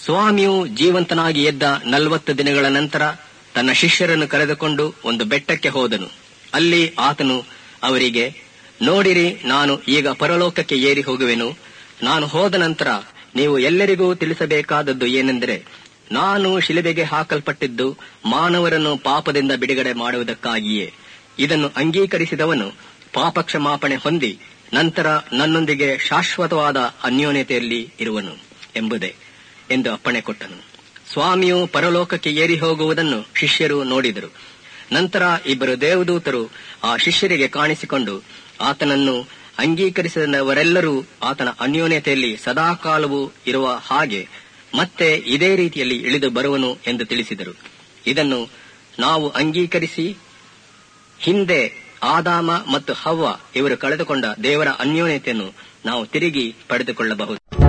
ಸ್ವಾಮಿಯು ಜೀವಂತನಾಗಿ ಎದ್ದ ನಲವತ್ತು ದಿನಗಳ ನಂತರ ತನ್ನ ಶಿಷ್ಯರನ್ನು ಕರೆದುಕೊಂಡು ಒಂದು ಬೆಟ್ಟಕ್ಕೆ ಹೋದನು ಅಲ್ಲಿ ಆತನು ಅವರಿಗೆ ನೋಡಿರಿ ನಾನು ಈಗ ಪರಲೋಕಕ್ಕೆ ಏರಿ ಹೋಗುವೆನು ನಾನು ಹೋದ ನಂತರ ನೀವು ಎಲ್ಲರಿಗೂ ತಿಳಿಸಬೇಕಾದದ್ದು ಏನೆಂದರೆ ನಾನು ಶಿಲುಬೆಗೆ ಹಾಕಲ್ಪಟ್ಟಿದ್ದು ಮಾನವರನ್ನು ಪಾಪದಿಂದ ಬಿಡುಗಡೆ ಮಾಡುವುದಕ್ಕಾಗಿಯೇ ಇದನ್ನು ಅಂಗೀಕರಿಸಿದವನು ಪಾಪ ಕ್ಷಮಾಪಣೆ ಹೊಂದಿ ನಂತರ ನನ್ನೊಂದಿಗೆ ಶಾಶ್ವತವಾದ ಅನ್ಯೋನ್ಯತೆಯಲ್ಲಿ ಇರುವನು ಎಂಬುದೇ ಎಂದು ಅಪ್ಪಣೆ ಕೊಟ್ಟನು ಸ್ವಾಮಿಯು ಪರಲೋಕಕ್ಕೆ ಏರಿ ಹೋಗುವುದನ್ನು ಶಿಷ್ಯರು ನೋಡಿದರು ನಂತರ ಇಬ್ಬರು ದೇವದೂತರು ಆ ಶಿಷ್ಯರಿಗೆ ಕಾಣಿಸಿಕೊಂಡು ಆತನನ್ನು ಅಂಗೀಕರಿಸಿದವರೆಲ್ಲರೂ ಆತನ ಅನ್ಯೋನ್ಯತೆಯಲ್ಲಿ ಸದಾಕಾಲವೂ ಇರುವ ಹಾಗೆ ಮತ್ತೆ ಇದೇ ರೀತಿಯಲ್ಲಿ ಇಳಿದು ಬರುವನು ಎಂದು ತಿಳಿಸಿದರು ಇದನ್ನು ನಾವು ಅಂಗೀಕರಿಸಿ ಹಿಂದೆ ಆದಾಮ ಮತ್ತು ಹವ್ವ ಇವರು ಕಳೆದುಕೊಂಡ ದೇವರ ಅನ್ಯೋನ್ಯತೆಯನ್ನು ನಾವು ತಿರುಗಿ ಪಡೆದುಕೊಳ್ಳಬಹುದು